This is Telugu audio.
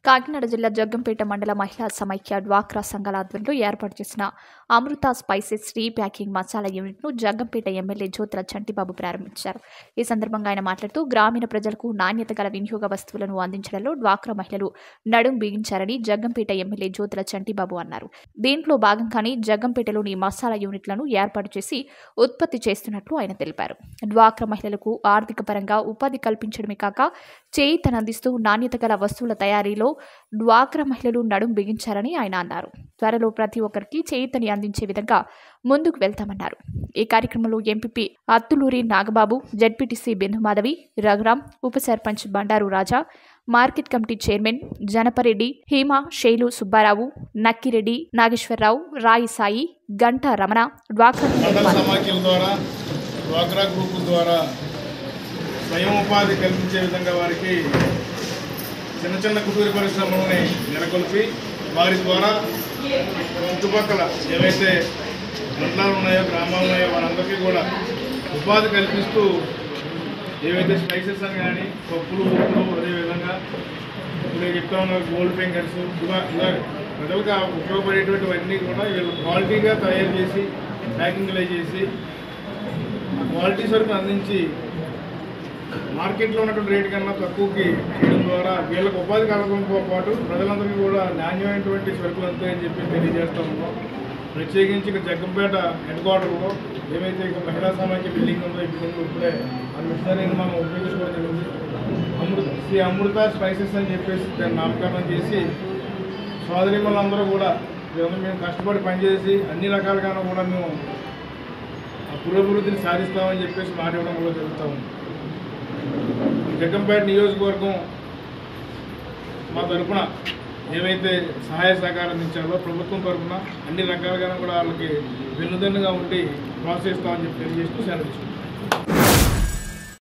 కాకినాడ జిల్లా జగ్గంపేట మండల మహిళా సమైక్య డ్వాక్రా సంఘాల ఆధ్వర్యంలో ఏర్పాటు చేసిన Amrutha spices repacking masala యూనిట్ను జగ్గంపేట ఎమ్మెల్యే జ్యోతుల చంటిబాబు ప్రారంభించారు ఈ సందర్భంగా ఆయన మాట్లాడుతూ గ్రామీణ ప్రజలకు నాణ్యత గల వినియోగ వస్తువులను అందించడంలో డ్వాక్రా మహిళలు నడుం బిగించారని జగ్గంపేట ఎమ్మెల్యే జ్యోతుల చంటిబాబు అన్నారు దీంట్లో భాగంగానే జగ్గంపేటలోని మసాలా యూనిట్లను ఏర్పాటు చేసి ఉత్పత్తి చేస్తున్నట్లు ఆయన తెలిపారు డ్వాక్రా మహిళలకు ఆర్థిక పరంగా ఉపాధి కల్పించడమే కాక చేయితనందిస్తూ నాణ్యత గల వస్తువుల తయారీలో డ్వాక్రా మహిళలు నడుం బిగించారని ఆయన అన్నారు త్వరలో ప్రతి ఒక్కరికి చేయితని అందించే విధంగా ముందుకు వెళ్తామన్నారు ఈ కార్యక్రమంలో ఎంపీపీ అత్తులూరి నాగబాబు జడ్పీటీసీ బిందుమాధవి రఘురాం ఉప sarpanch Bandaru Raja market committee chairman Janapareddy Hima Sailu Subbarao Nakkireddy Nageswararao రాయి సాయి గంట రమణ డ్వాక్రా మండల సమాఖ్యల ద్వారా డ్వాక్రా గ్రూపుల ద్వారా స్వయం ఉపాధి కల్పించే విధంగా వారికి చిన్న చిన్న కుటీర పరిశ్రమలని నెలకొల్పి వారి ద్వారా చుట్టుపక్కల ఏవైతే మండలాలు ఉన్నాయో గ్రామాలు ఉన్నాయో వారందరికీ కూడా ఉపాధి కల్పిస్తూ ఏవైతే స్పైసెస్ అని కానీ పప్పులు ఉప్పులు అదేవిధంగా ఇప్పుడు నేను చెప్తా ఉన్న గోల్డ్ ఫింగర్స్ ఇలా ఇలా ప్రజలకు ఉపయోగపడేటువంటివన్నీ కూడా వీళ్ళు క్వాలిటీగా తయారు చేసి ప్యాకింగ్లో చేసి ఆ క్వాలిటీ సరుకును అందించి మార్కెట్లో ఉన్నటువంటి రేటు కన్నా తక్కువకి చేయడం ద్వారా వీళ్ళకి ఉపాధి కలగడంతో పాటు ప్రజలందరికీ కూడా నాణ్యమైనటువంటి సరుకులు అందుతాయని చెప్పి తెలియజేస్తా ఉన్నాం ప్రత్యేకించి ఇక్కడ జగ్గంపేట హెడ్ క్వార్టర్లో ఏవైతే ఇక మహిళా సమాఖ్య బిల్డింగ్ ఉందో ఈ బిల్డింగ్ ఇప్పుడే ఆ మిషనరీని మనం ఉపయోగించుకోవడం జరిగింది అమృత శ్రీ అమృత స్పైసెస్ అని చెప్పేసి దాన్ని నామకరణం చేసి సోదరిమలందరూ కూడా వీళ్ళందరూ మేము కష్టపడి పనిచేసి అన్ని రకాలుగాను కూడా మేము ఆ పురోభివృద్ధిని సాధిస్తామని చెప్పేసి మాట ఇవ్వడం కూడా జరుగుతూ ఉంది జగ్గంపేట నియోజకవర్గం మా తరపున ఏవైతే సహాయ సహకారం అందించాలో ప్రభుత్వం తరపున అన్ని రకాలుగా కూడా వాళ్ళకి వెన్నుదన్నుగా ఉండి ప్రోత్సహిస్తామని చెప్పి తెలియజేస్తూ సెలవు తీసుకుంటాం